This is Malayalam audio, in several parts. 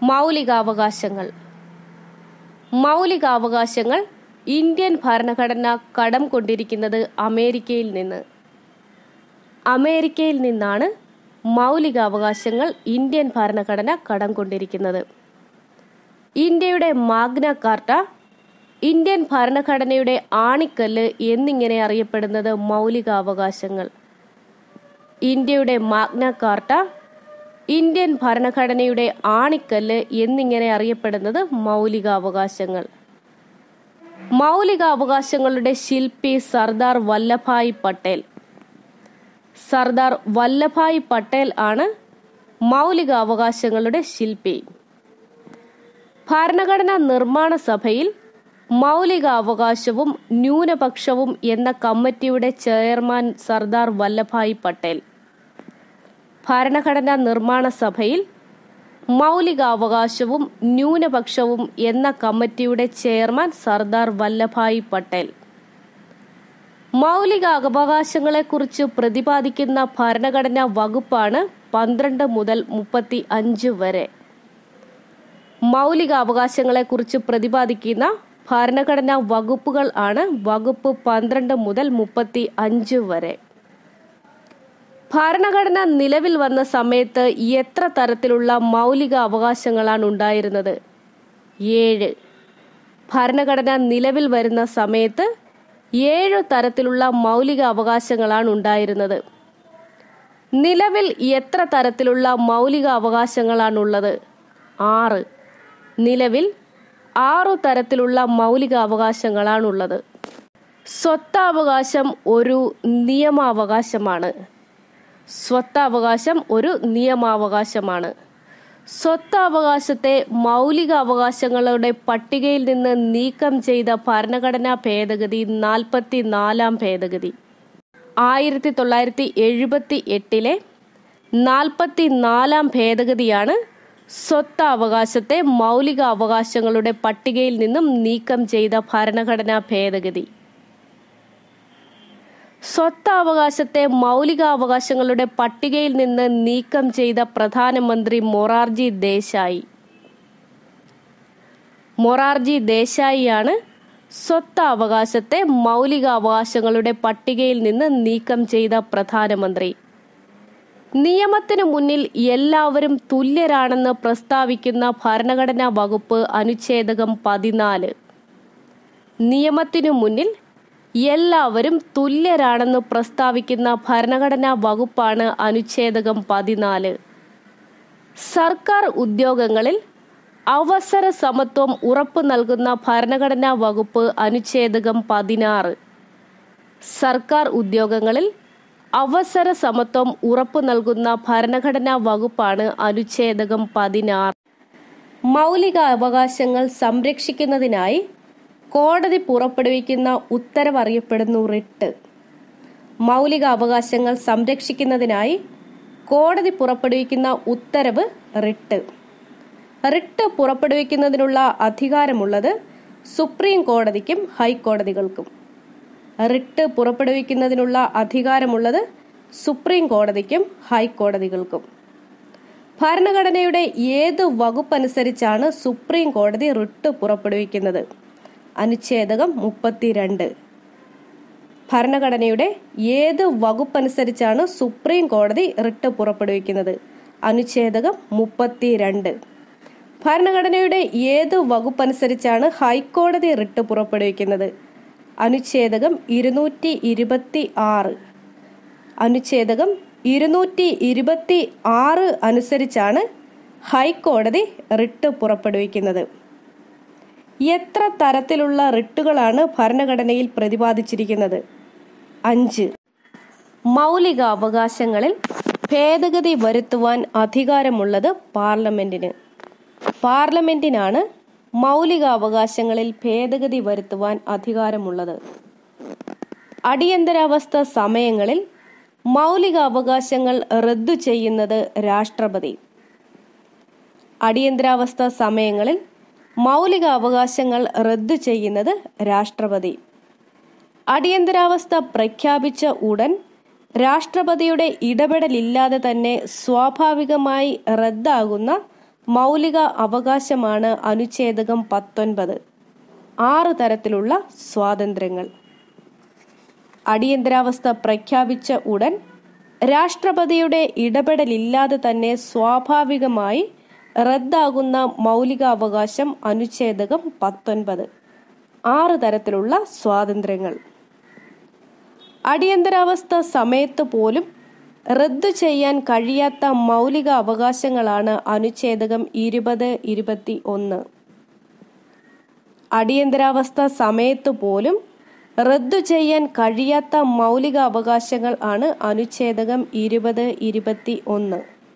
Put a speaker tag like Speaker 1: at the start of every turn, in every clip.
Speaker 1: മൗലികാവകാശങ്ങൾ മൗലികാവകാശങ്ങൾ ഇന്ത്യൻ ഭരണഘടന കടം കൊണ്ടിരിക്കുന്നത് അമേരിക്കയിൽ നിന്ന് അമേരിക്കയിൽ നിന്നാണ് മൗലികാവകാശങ്ങൾ ഇന്ത്യൻ ഭരണഘടന കടം കൊണ്ടിരിക്കുന്നത് ഇന്ത്യയുടെ മാഗ്ന കാർട്ട ഇന്ത്യൻ ഭരണഘടനയുടെ ആണിക്കല്ല് എന്നിങ്ങനെ അറിയപ്പെടുന്നത് മൗലികാവകാശങ്ങൾ ഇന്ത്യയുടെ മാഗ്ന കാർട്ട ഇന്ത്യൻ ഭരണഘടനയുടെ ആണിക്കല്ല് എന്നിങ്ങനെ അറിയപ്പെടുന്നത് മൗലികാവകാശങ്ങൾ മൗലികാവകാശങ്ങളുടെ ശില്പി സർദാർ വല്ലഭായ് പട്ടേൽ സർദാർ വല്ലഭായ് പട്ടേൽ ആണ് മൗലികാവകാശങ്ങളുടെ ശില്പി ഭരണഘടനാ നിർമ്മാണ സഭയിൽ മൗലികാവകാശവും ന്യൂനപക്ഷവും എന്ന കമ്മിറ്റിയുടെ ചെയർമാൻ സർദാർ വല്ലഭായ് പട്ടേൽ ഭരണഘടനാ നിർമ്മാണ സഭയിൽ മൗലികാവകാശവും ന്യൂനപക്ഷവും എന്ന കമ്മിറ്റിയുടെ ചെയർമാൻ സർദാർ വല്ലഭായ് പട്ടേൽ മൗലിക അവകാശങ്ങളെക്കുറിച്ച് പ്രതിപാദിക്കുന്ന ഭരണഘടനാ വകുപ്പാണ് പന്ത്രണ്ട് മുതൽ മുപ്പത്തി അഞ്ച് വരെ മൗലിക അവകാശങ്ങളെക്കുറിച്ച് പ്രതിപാദിക്കുന്ന ഭരണഘടനാ വകുപ്പുകൾ ആണ് വകുപ്പ് പന്ത്രണ്ട് മുതൽ മുപ്പത്തി അഞ്ച് വരെ ഭരണഘടന നിലവിൽ വന്ന സമയത്ത് എത്ര തരത്തിലുള്ള മൗലിക അവകാശങ്ങളാണ് ഉണ്ടായിരുന്നത് ഏഴ് ഭരണഘടന നിലവിൽ വരുന്ന സമയത്ത് ഏഴ് തരത്തിലുള്ള മൗലിക അവകാശങ്ങളാണ് ഉണ്ടായിരുന്നത് നിലവിൽ എത്ര തരത്തിലുള്ള മൗലിക അവകാശങ്ങളാണുള്ളത് ആറ് നിലവിൽ ആറു തരത്തിലുള്ള മൗലിക അവകാശങ്ങളാണുള്ളത് സ്വത്താവകാശം ഒരു നിയമാവകാശമാണ് സ്വത്താവകാശം ഒരു നിയമാവകാശമാണ് സ്വത്താവകാശത്തെ മൗലിക അവകാശങ്ങളുടെ പട്ടികയിൽ നിന്ന് നീക്കം ചെയ്ത ഭരണഘടനാ ഭേദഗതി നാൽപ്പത്തി നാലാം ഭേദഗതി ആയിരത്തി തൊള്ളായിരത്തി എഴുപത്തി എട്ടിലെ നാൽപ്പത്തി നാലാം ഭേദഗതിയാണ് സ്വത്താവകാശത്തെ മൗലിക അവകാശങ്ങളുടെ പട്ടികയിൽ നിന്നും നീക്കം ചെയ്ത ഭരണഘടനാ ഭേദഗതി സ്വത്താവകാശത്തെ മൗലികാവകാശങ്ങളുടെ പട്ടികയിൽ നിന്ന് നീക്കം ചെയ്ത പ്രധാനമന്ത്രി മൊറാർജി ദേശായി മൊറാർജി ദേശായിയാണ് സ്വത്താവകാശത്തെ മൗലികാവകാശങ്ങളുടെ പട്ടികയിൽ നിന്ന് നീക്കം ചെയ്ത പ്രധാനമന്ത്രി നിയമത്തിനു മുന്നിൽ എല്ലാവരും തുല്യരാണെന്ന് പ്രസ്താവിക്കുന്ന ഭരണഘടനാ വകുപ്പ് അനുച്ഛേദകം പതിനാല് നിയമത്തിനു മുന്നിൽ എല്ലാവരും തുല്യരാണെന്ന് പ്രസ്താവിക്കുന്ന ഭരണഘടനാ വകുപ്പാണ് അനുച്ഛേദകം പതിനാല് സർക്കാർ ഉദ്യോഗങ്ങളിൽ അവസര സമത്വം ഉറപ്പു നൽകുന്ന ഭരണഘടനാ വകുപ്പ് അനുച്ഛേദകം പതിനാറ് സർക്കാർ ഉദ്യോഗങ്ങളിൽ അവസര സമത്വം ഉറപ്പു നൽകുന്ന ഭരണഘടനാ വകുപ്പാണ് അനുച്ഛേദകം പതിനാറ് മൗലിക അവകാശങ്ങൾ സംരക്ഷിക്കുന്നതിനായി കോടതി പുറപ്പെടുവിക്കുന്ന ഉത്തരവ് അറിയപ്പെടുന്നു റിട്ട് മൗലിക അവകാശങ്ങൾ സംരക്ഷിക്കുന്നതിനായി കോടതി പുറപ്പെടുവിക്കുന്ന ഉത്തരവ് റിട്ട് റിട്ട് പുറപ്പെടുവിക്കുന്നതിനുള്ള അധികാരമുള്ളത് സുപ്രീം കോടതിക്കും ഹൈക്കോടതികൾക്കും റിട്ട് പുറപ്പെടുവിക്കുന്നതിനുള്ള അധികാരമുള്ളത് സുപ്രീം കോടതിക്കും ഹൈക്കോടതികൾക്കും ഭരണഘടനയുടെ ഏത് വകുപ്പനുസരിച്ചാണ് സുപ്രീം കോടതി റിട്ട് പുറപ്പെടുവിക്കുന്നത് അനുച്ഛേദകം മുപ്പത്തിരണ്ട് ഭരണഘടനയുടെ ഏത് വകുപ്പനുസരിച്ചാണ് സുപ്രീം കോടതി റിട്ട് പുറപ്പെടുവിക്കുന്നത് അനുച്ഛേദകം മുപ്പത്തിരണ്ട് ഭരണഘടനയുടെ ഏത് വകുപ്പനുസരിച്ചാണ് ഹൈക്കോടതി റിട്ട് പുറപ്പെടുവിക്കുന്നത് അനുച്ഛേദകം ഇരുന്നൂറ്റി ഇരുപത്തി ആറ് അനുച്ഛേദകം ഇരുന്നൂറ്റി ഇരുപത്തി ആറ് അനുസരിച്ചാണ് ഹൈക്കോടതി റിട്ട് പുറപ്പെടുവിക്കുന്നത് എത്ര തരത്തിലുള്ള റിട്ടുകളാണ് ഭരണഘടനയിൽ പ്രതിപാദിച്ചിരിക്കുന്നത് അഞ്ച് മൗലിക അവകാശങ്ങളിൽ ഭേദഗതി വരുത്തുവാൻ അധികാരമുള്ളത് പാർലമെന്റിന് പാർലമെന്റിനാണ് മൗലിക അവകാശങ്ങളിൽ ഭേദഗതി വരുത്തുവാൻ അധികാരമുള്ളത് അടിയന്തരാവസ്ഥ സമയങ്ങളിൽ മൗലിക അവകാശങ്ങൾ റദ്ദു ചെയ്യുന്നത് രാഷ്ട്രപതി അടിയന്തരാവസ്ഥ സമയങ്ങളിൽ മൗലിക അവകാശങ്ങൾ റദ്ദു ചെയ്യുന്നത് രാഷ്ട്രപതി അടിയന്തരാവസ്ഥ പ്രഖ്യാപിച്ച ഉടൻ രാഷ്ട്രപതിയുടെ ഇടപെടലില്ലാതെ തന്നെ സ്വാഭാവികമായി റദ്ദാകുന്ന മൗലിക അവകാശമാണ് അനുച്ഛേദകം പത്തൊൻപത് ആറ് തരത്തിലുള്ള സ്വാതന്ത്ര്യങ്ങൾ അടിയന്തരാവസ്ഥ പ്രഖ്യാപിച്ച ഉടൻ രാഷ്ട്രപതിയുടെ ഇടപെടലില്ലാതെ തന്നെ സ്വാഭാവികമായി റദ്ദാകുന്ന മൗലികാവകാശം അനുച്ഛേദകം പത്തൊൻപത് ആറ് തരത്തിലുള്ള സ്വാതന്ത്ര്യങ്ങൾ അടിയന്തരാവസ്ഥ സമയത്ത് പോലും റദ്ദു ചെയ്യാൻ കഴിയാത്ത മൗലിക അവകാശങ്ങളാണ് അനുച്ഛേദകം ഇരുപത് ഇരുപത്തി ഒന്ന് അടിയന്തരാവസ്ഥ സമയത്ത് പോലും റദ്ദു ചെയ്യാൻ കഴിയാത്ത മൗലിക അവകാശങ്ങൾ ആണ് അനുച്ഛേദകം ഇരുപത് ഇരുപത്തി ഒന്ന്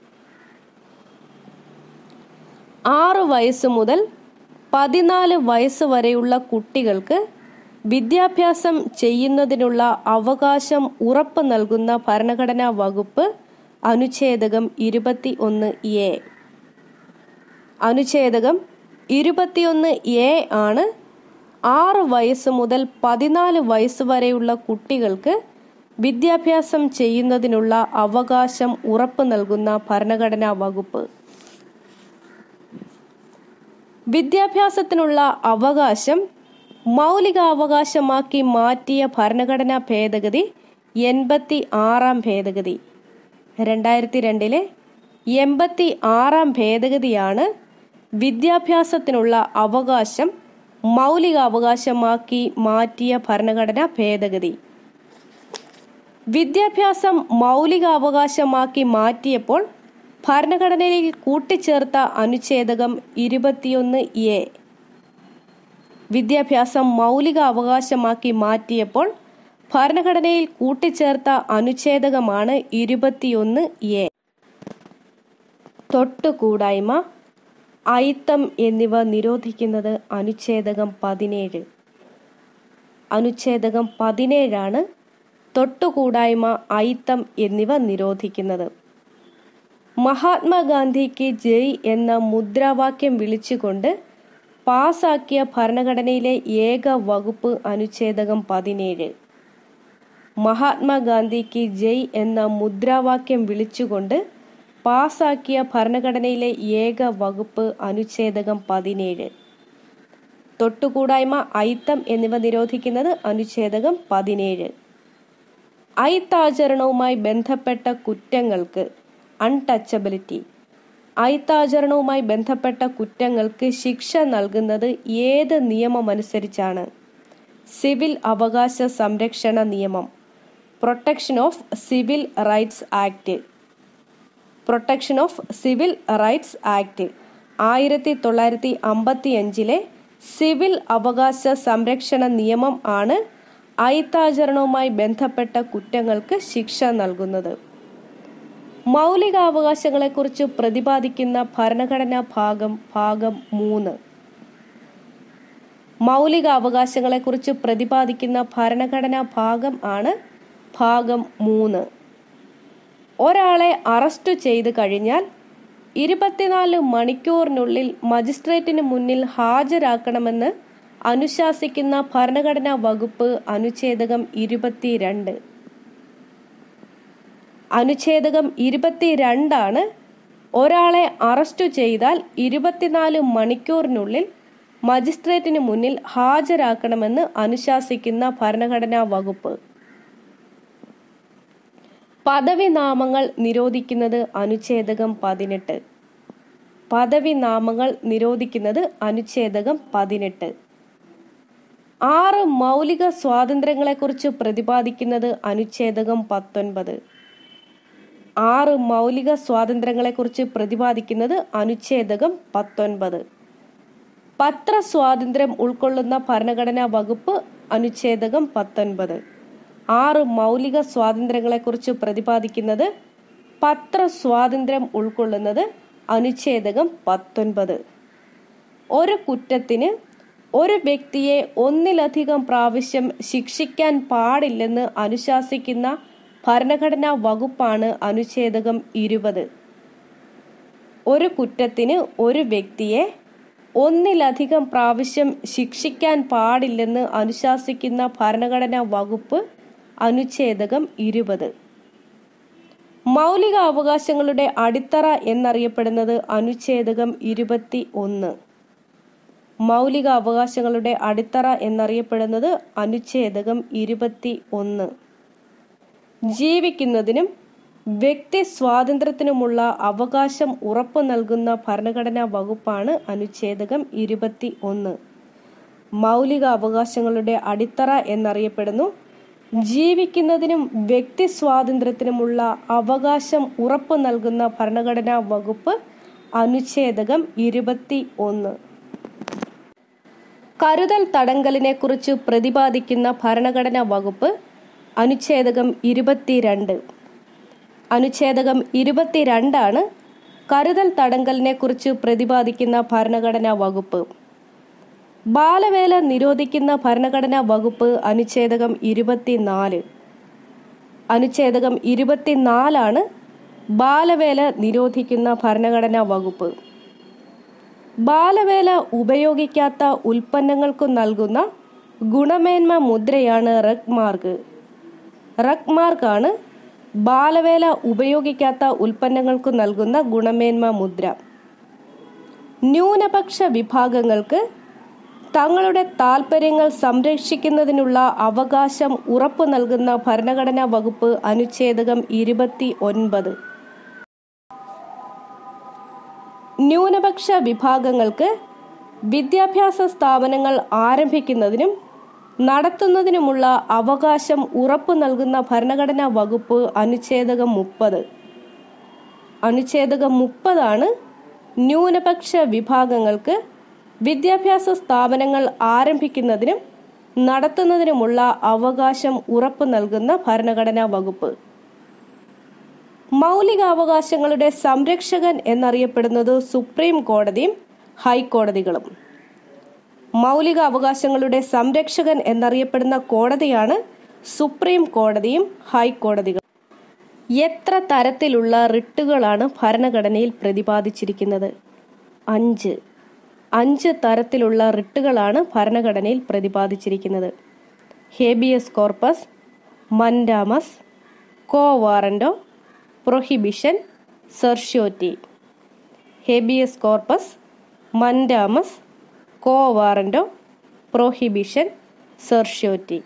Speaker 1: ആറ് വയസ്സ് മുതൽ പതിനാല് വയസ്സ് വരെയുള്ള കുട്ടികൾക്ക് വിദ്യാഭ്യാസം ചെയ്യുന്നതിനുള്ള അവകാശം ഉറപ്പ് നൽകുന്ന ഭരണഘടനാ വകുപ്പ് അനുച്ഛേദകം ഇരുപത്തി ഒന്ന് എ അനുച്ഛേദകം ഇരുപത്തിയൊന്ന് എ ആണ് ആറ് വയസ്സ് മുതൽ പതിനാല് വയസ്സ് വരെയുള്ള കുട്ടികൾക്ക് വിദ്യാഭ്യാസം ചെയ്യുന്നതിനുള്ള അവകാശം ഉറപ്പ് നൽകുന്ന ഭരണഘടനാ വകുപ്പ് വിദ്യാഭ്യാസത്തിനുള്ള അവകാശം മൗലികാവകാശമാക്കി മാറ്റിയ ഭരണഘടനാ ഭേദഗതി എൺപത്തി ആറാം ഭേദഗതി രണ്ടായിരത്തി രണ്ടിലെ എൺപത്തി ആറാം ഭേദഗതിയാണ് വിദ്യാഭ്യാസത്തിനുള്ള അവകാശം മൗലികാവകാശമാക്കി മാറ്റിയ ഭരണഘടനാ ഭേദഗതി വിദ്യാഭ്യാസം മൗലികാവകാശമാക്കി മാറ്റിയപ്പോൾ ഭരണഘടനയിൽ കൂട്ടിച്ചേർത്ത അനുച്ഛേദകം ഇരുപത്തിയൊന്ന് എ വിദ്യാഭ്യാസം മൗലിക അവകാശമാക്കി മാറ്റിയപ്പോൾ ഭരണഘടനയിൽ കൂട്ടിച്ചേർത്ത അനുച്ഛേദകമാണ് ഇരുപത്തിയൊന്ന് എ തൊട്ടുകൂടായ്മ അയിത്തം എന്നിവ നിരോധിക്കുന്നത് അനുച്ഛേദകം പതിനേഴ് അനുച്ഛേദകം പതിനേഴാണ് തൊട്ടുകൂടായ്മ അയിത്തം എന്നിവ നിരോധിക്കുന്നത് മഹാത്മാഗാന്ധിക്ക് ജയ് എന്ന മുദ്രാവാക്യം വിളിച്ചുകൊണ്ട് പാസാക്കിയ ഭരണഘടനയിലെ ഏക വകുപ്പ് അനുച്ഛേദകം പതിനേഴ് മഹാത്മാഗാന്ധിക്ക് ജയ് എന്ന മുദ്രാവാക്യം വിളിച്ചുകൊണ്ട് പാസാക്കിയ ഭരണഘടനയിലെ ഏക വകുപ്പ് അനുച്ഛേദകം പതിനേഴ് തൊട്ടുകൂടായ്മ അയിത്തം എന്നിവ നിരോധിക്കുന്നത് അനുച്ഛേദകം പതിനേഴ് അയിത്താചരണവുമായി ബന്ധപ്പെട്ട കുറ്റങ്ങൾക്ക് അൺടച്ചബിലിറ്റി അയിത്താചരണവുമായി ബന്ധപ്പെട്ട കുറ്റങ്ങൾക്ക് ശിക്ഷ നൽകുന്നത് ഏത് നിയമമനുസരിച്ചാണ് സിവിൽ അവകാശ സംരക്ഷണ നിയമം protection of civil rights act protection of civil rights act ആയിരത്തി തൊള്ളായിരത്തി അമ്പത്തി അഞ്ചിലെ സിവിൽ അവകാശ സംരക്ഷണ നിയമം ആണ് അയിത്താചരണവുമായി ബന്ധപ്പെട്ട കുറ്റങ്ങൾക്ക് ശിക്ഷ നൽകുന്നത് മൗലികാവകാശങ്ങളെക്കുറിച്ച് പ്രതിപാദിക്കുന്ന ഭരണഘടനാ ഭാഗം ഭാഗം മൂന്ന് മൗലിക അവകാശങ്ങളെക്കുറിച്ച് പ്രതിപാദിക്കുന്ന ഭരണഘടനാ ഭാഗം ആണ് ഭാഗം മൂന്ന് ഒരാളെ അറസ്റ്റ് ചെയ്ത് കഴിഞ്ഞാൽ ഇരുപത്തിനാല് മണിക്കൂറിനുള്ളിൽ മജിസ്ട്രേറ്റിന് മുന്നിൽ ഹാജരാക്കണമെന്ന് അനുശാസിക്കുന്ന ഭരണഘടനാ വകുപ്പ് അനുച്ഛേദകം ഇരുപത്തിരണ്ട് അനുച്ഛേദകം ഇരുപത്തിരണ്ടാണ് ഒരാളെ അറസ്റ്റ് ചെയ്താൽ ഇരുപത്തിനാല് മണിക്കൂറിനുള്ളിൽ മജിസ്ട്രേറ്റിന് മുന്നിൽ ഹാജരാക്കണമെന്ന് അനുശാസിക്കുന്ന ഭരണഘടനാ വകുപ്പ് പദവി നാമങ്ങൾ നിരോധിക്കുന്നത് അനുച്ഛേദകം പതിനെട്ട് പദവി നാമങ്ങൾ നിരോധിക്കുന്നത് അനുച്ഛേദകം പതിനെട്ട് ആറ് മൗലിക സ്വാതന്ത്ര്യങ്ങളെക്കുറിച്ച് പ്രതിപാദിക്കുന്നത് അനുച്ഛേദകം പത്തൊൻപത് ആറ് മൗലിക സ്വാതന്ത്ര്യങ്ങളെക്കുറിച്ച് പ്രതിപാദിക്കുന്നത് അനുച്ഛേദകം പത്തൊൻപത് പത്രസ്വാതന്ത്ര്യം ഉൾക്കൊള്ളുന്ന ഭരണഘടനാ വകുപ്പ് അനുച്ഛേദകം പത്തൊൻപത് ആറ് മൗലിക സ്വാതന്ത്ര്യങ്ങളെക്കുറിച്ച് പ്രതിപാദിക്കുന്നത് പത്രസ്വാതന്ത്ര്യം ഉൾക്കൊള്ളുന്നത് അനുച്ഛേദകം പത്തൊൻപത് ഒരു കുറ്റത്തിന് ഒരു വ്യക്തിയെ ഒന്നിലധികം പ്രാവശ്യം ശിക്ഷിക്കാൻ പാടില്ലെന്ന് അനുശാസിക്കുന്ന ഭരണഘടനാ വകുപ്പാണ് അനുച്ഛേദകം ഇരുപത് ഒരു കുറ്റത്തിന് ഒരു വ്യക്തിയെ ഒന്നിലധികം പ്രാവശ്യം ശിക്ഷിക്കാൻ പാടില്ലെന്ന് അനുശാസിക്കുന്ന ഭരണഘടനാ വകുപ്പ് അനുച്ഛേദകം ഇരുപത് മൗലിക അവകാശങ്ങളുടെ അടിത്തറ എന്നറിയപ്പെടുന്നത് അനുച്ഛേദകം ഇരുപത്തി ഒന്ന് മൗലിക അവകാശങ്ങളുടെ അടിത്തറ എന്നറിയപ്പെടുന്നത് അനുച്ഛേദകം ഇരുപത്തി ഒന്ന് ജീവിക്കുന്നതിനും വ്യക്തി സ്വാതന്ത്ര്യത്തിനുമുള്ള അവകാശം ഉറപ്പു നൽകുന്ന ഭരണഘടനാ വകുപ്പാണ് അനുച്ഛേദകം ഇരുപത്തി ഒന്ന് മൗലിക അവകാശങ്ങളുടെ അടിത്തറ എന്നറിയപ്പെടുന്നു ജീവിക്കുന്നതിനും വ്യക്തി സ്വാതന്ത്ര്യത്തിനുമുള്ള അവകാശം ഉറപ്പു നൽകുന്ന ഭരണഘടനാ വകുപ്പ് അനുച്ഛേദകം ഇരുപത്തി ഒന്ന് കരുതൽ തടങ്കലിനെ കുറിച്ച് പ്രതിപാദിക്കുന്ന ഭരണഘടനാ വകുപ്പ് അനുച്ഛേദകം ഇരുപത്തിരണ്ട് അനുച്ഛേദകം ഇരുപത്തിരണ്ടാണ് കരുതൽ തടങ്കലിനെ കുറിച്ച് പ്രതിപാദിക്കുന്ന ഭരണഘടനാ വകുപ്പ് ബാലവേല നിരോധിക്കുന്ന ഭരണഘടനാ വകുപ്പ് അനുച്ഛേദകം ഇരുപത്തിനാല് അനുച്ഛേദകം ഇരുപത്തിനാലാണ് ബാലവേല നിരോധിക്കുന്ന ഭരണഘടനാ വകുപ്പ് ബാലവേല ഉപയോഗിക്കാത്ത ഉൽപ്പന്നങ്ങൾക്കു നൽകുന്ന ഗുണമേന്മ മുദ്രയാണ് റഗ് മാർക്ക് റഗ് മാർക്കാണ് ബാലവേല ഉപയോഗിക്കാത്ത ഉൽപ്പന്നങ്ങൾക്കു നൽകുന്ന ഗുണമേന്മ മുദ്ര ന്യൂനപക്ഷ വിഭാഗങ്ങൾക്ക് തങ്ങളുടെ താൽപ്പര്യങ്ങൾ സംരക്ഷിക്കുന്നതിനുള്ള അവകാശം ഉറപ്പു നൽകുന്ന ഭരണഘടനാ വകുപ്പ് അനുച്ഛേദകം ഇരുപത്തി ഒൻപത് ന്യൂനപക്ഷ വിഭാഗങ്ങൾക്ക് വിദ്യാഭ്യാസ സ്ഥാപനങ്ങൾ ആരംഭിക്കുന്നതിനും നടത്തുന്നതിനുമുള്ള അവകാശം ഉറപ്പു നൽകുന്ന ഭരണഘടനാ വകുപ്പ് അനുച്ഛേദകം മുപ്പത് അനുച്ഛേദകം മുപ്പതാണ് ന്യൂനപക്ഷ വിഭാഗങ്ങൾക്ക് വിദ്യാഭ്യാസ സ്ഥാപനങ്ങൾ ആരംഭിക്കുന്നതിനും നടത്തുന്നതിനുമുള്ള അവകാശം ഉറപ്പു നൽകുന്ന ഭരണഘടനാ വകുപ്പ് മൗലികാവകാശങ്ങളുടെ സംരക്ഷകൻ എന്നറിയപ്പെടുന്നത് സുപ്രീം കോടതിയും ഹൈക്കോടതികളും മൗലിക അവകാശങ്ങളുടെ സംരക്ഷകൻ എന്നറിയപ്പെടുന്ന കോടതിയാണ് സുപ്രീം കോടതിയും ഹൈക്കോടതികളും എത്ര തരത്തിലുള്ള റിട്ടുകളാണ് ഭരണഘടനയിൽ പ്രതിപാദിച്ചിരിക്കുന്നത് അഞ്ച് അഞ്ച് തരത്തിലുള്ള റിട്ടുകളാണ് ഭരണഘടനയിൽ പ്രതിപാദിച്ചിരിക്കുന്നത് habeas corpus mandamus quo warranto prohibition certiorari habeas corpus mandamus quo warranto prohibition certiorari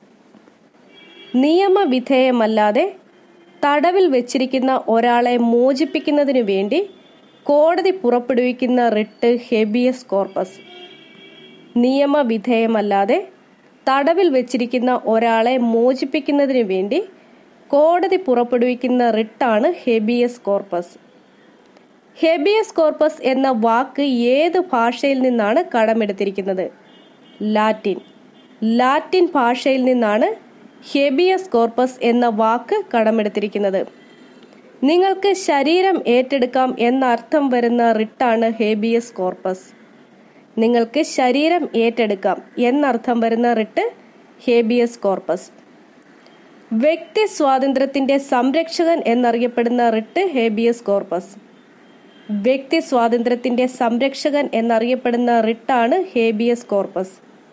Speaker 1: നിയമവിധേയമല്ലാതെ തടവിൽ വെച്ചിരിക്കുന്ന ഒരാളെ മോചിപ്പിക്കുന്നതിനു വേണ്ടി കോടതി പുറപ്പെടുവിക്കുന്ന റിട്ട് ഹെബിയസ് കോർപ്പസ് നിയമവിധേയമല്ലാതെ തടവിൽ വെച്ചിരിക്കുന്ന ഒരാളെ മോചിപ്പിക്കുന്നതിനു വേണ്ടി കോടതി പുറപ്പെടുവിക്കുന്ന റിട്ടാണ് ഹെബിയസ് കോർപ്പസ് ഹെബിയസ് കോർപ്പസ് എന്ന വാക്ക് ഏത് ഭാഷയിൽ നിന്നാണ് കടമെടുത്തിരിക്കുന്നത് ലാറ്റിൻ ലാറ്റിൻ ഭാഷയിൽ നിന്നാണ് ഹെബിയസ് കോർപ്പസ് എന്ന വാക്ക് കടമെടുത്തിരിക്കുന്നത് നിങ്ങൾക്ക് ശരീരം ഏറ്റെടുക്കാം എന്നർത്ഥം വരുന്ന റിട്ടാണ് ഹേബിയസ് കോർപ്പസ് നിങ്ങൾക്ക് ശരീരം ഏറ്റെടുക്കാം എന്നർത്ഥം വരുന്ന റിട്ട് ഹേബിയസ് കോർപ്പസ് വ്യക്തി സ്വാതന്ത്ര്യത്തിന്റെ സംരക്ഷകൻ എന്നറിയപ്പെടുന്ന റിട്ട് ഹേബിയസ് കോർപ്പസ് വ്യക്തി സ്വാതന്ത്ര്യത്തിന്റെ സംരക്ഷകൻ എന്നറിയപ്പെടുന്ന റിട്ടാണ് habeas corpus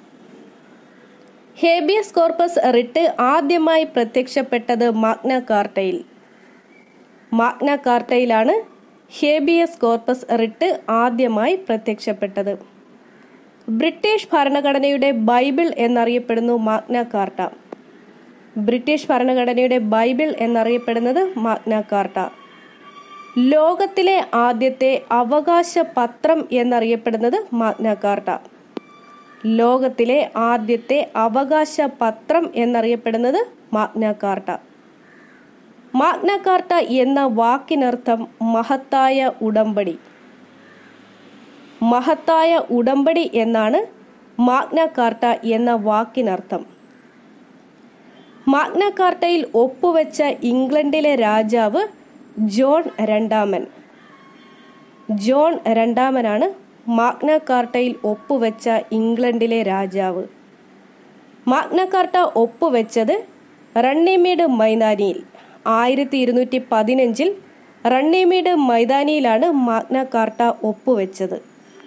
Speaker 1: habeas corpus writ ആദ്യമായി പ്രത്യക്ഷപ്പെട്ടത് മാഗ്ന കാർട്ടയിൽ മാഗ്ന കാർട്ടയിലാണ് ഹേബിയസ് കോർപ്പസ് റിട്ട് ആദ്യമായി പ്രത്യക്ഷപ്പെട്ടത് ബ്രിട്ടീഷ് ഭരണഘടനയുടെ ബൈബിൾ എന്നറിയപ്പെടുന്നു മാഗ്ന കാർട്ട ബ്രിട്ടീഷ് ഭരണഘടനയുടെ ബൈബിൾ എന്നറിയപ്പെടുന്നത് മാഗ്ന കാർട്ട ലോകത്തിലെ ആദ്യത്തെ അവകാശ പത്രം എന്നറിയപ്പെടുന്നത് മാഗ്ന കാർട്ട ലോകത്തിലെ ആദ്യത്തെ അവകാശ പത്രം എന്നറിയപ്പെടുന്നത് മാഗ്ന കാർട്ട മാഗ്ന കാർട്ട എന്ന വാക്കിനർത്ഥം മഹത്തായ ഉടമ്പടി മഹത്തായ ഉടമ്പടി എന്നാണ് മാഗ്ന കാർട്ട എന്ന വാക്കിനർത്ഥം മാഗ്ന കാർട്ടയിൽ ഒപ്പുവെച്ച ഇംഗ്ലണ്ടിലെ രാജാവ് ജോൺ രണ്ടാമൻ ജോൺ രണ്ടാമനാണ് മാഗ്ന കാർട്ടയിൽ ഒപ്പുവെച്ച ഇംഗ്ലണ്ടിലെ രാജാവ് മാഗ്ന കാർട്ട ഒപ്പുവെച്ചത് റണ്ണിമീഡ് മൈതാനിയിൽ ആയിരത്തി ഇരുന്നൂറ്റി പതിനഞ്ചിൽ റണ്ണിമീഡ് മൈതാനിയിലാണ് മാഗ്ന കാർട്ട ഒപ്പുവെച്ചത്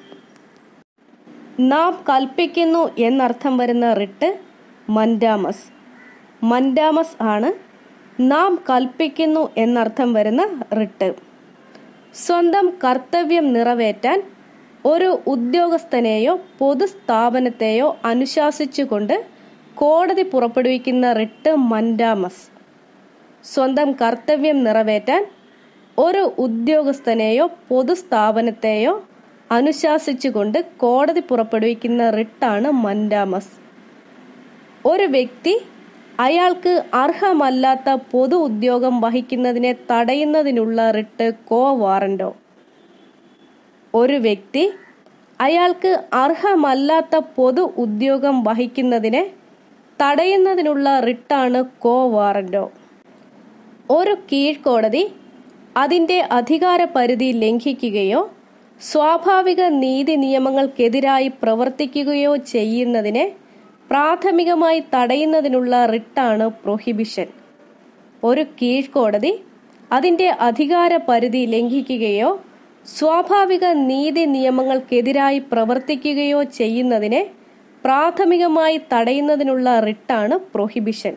Speaker 1: നാം കൽപ്പിക്കുന്നു എന്നർത്ഥം വരുന്ന റിട്ട് മൻഡാമസ് മൻഡാമസ് ആണ് നാം കൽപ്പിക്കുന്നു എന്നർത്ഥം വരുന്ന റിട്ട് സ്വന്തം കർത്തവ്യം നിറവേറ്റാൻ ഒരു ഉദ്യോഗസ്ഥനെയോ പൊതുസ്ഥാപനത്തെയോ അനുശാസിച്ചുകൊണ്ട് കോടതി പുറപ്പെടുവിക്കുന്ന റിട്ട് മൻഡാമസ് സ്വന്തം കർത്തവ്യം നിറവേറ്റാൻ ഒരു ഉദ്യോഗസ്ഥനെയോ പൊതുസ്ഥാപനത്തെയോ അനുശാസിച്ചുകൊണ്ട് കോടതി പുറപ്പെടുവിക്കുന്ന റിട്ടാണ് മൻഡാമസ് ഒരു വ്യക്തി അയാൾക്ക് അർഹമല്ലാത്ത പൊതു ഉദ്യോഗം വഹിക്കുന്നതിനെ തടയുന്നതിനുള്ള റിട്ട് കോ വാറന്റോ ഒരു വ്യക്തി അയാൾക്ക് അർഹമല്ലാത്ത പൊതു ഉദ്യോഗം വഹിക്കുന്നതിനെ തടയുന്നതിനുള്ള റിട്ടാണ് കോ വാറന്റോ ഒരു കീഴ്ക്കോടതി അതിൻ്റെ അധികാര പരിധി ലംഘിക്കുകയോ സ്വാഭാവിക നീതി നിയമങ്ങൾക്കെതിരായി പ്രവർത്തിക്കുകയോ ചെയ്യുന്നതിനെ പ്രാഥമികമായി തടയുന്നതിനുള്ള റിട്ടാണ് പ്രൊഹിബിഷൻ ഒരു കീഴ്ക്കോടതി അതിൻ്റെ അധികാര പരിധി ലംഘിക്കുകയോ സ്വാഭാവിക നീതി നിയമങ്ങൾക്കെതിരായി പ്രവർത്തിക്കുകയോ ചെയ്യുന്നതിനെ പ്രാഥമികമായി തടയുന്നതിനുള്ള റിട്ടാണ് പ്രൊഹിബിഷൻ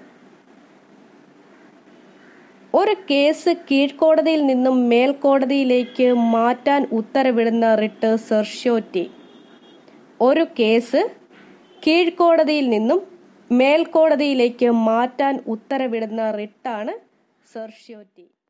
Speaker 1: ഒരു കേസ് കീഴ്ക്കോടതിയിൽ നിന്നും മേൽക്കോടതിയിലേക്ക് മാറ്റാൻ ഉത്തരവിടുന്ന റിട്ട് സെർഷ്യോറ്റി ഒരു കേസ് കീഴ്ക്കോടതിയിൽ നിന്നും മേൽക്കോടതിയിലേക്ക് മാറ്റാൻ ഉത്തരവിടുന്ന റിട്ടാണ് സെർഷ്യോറ്റി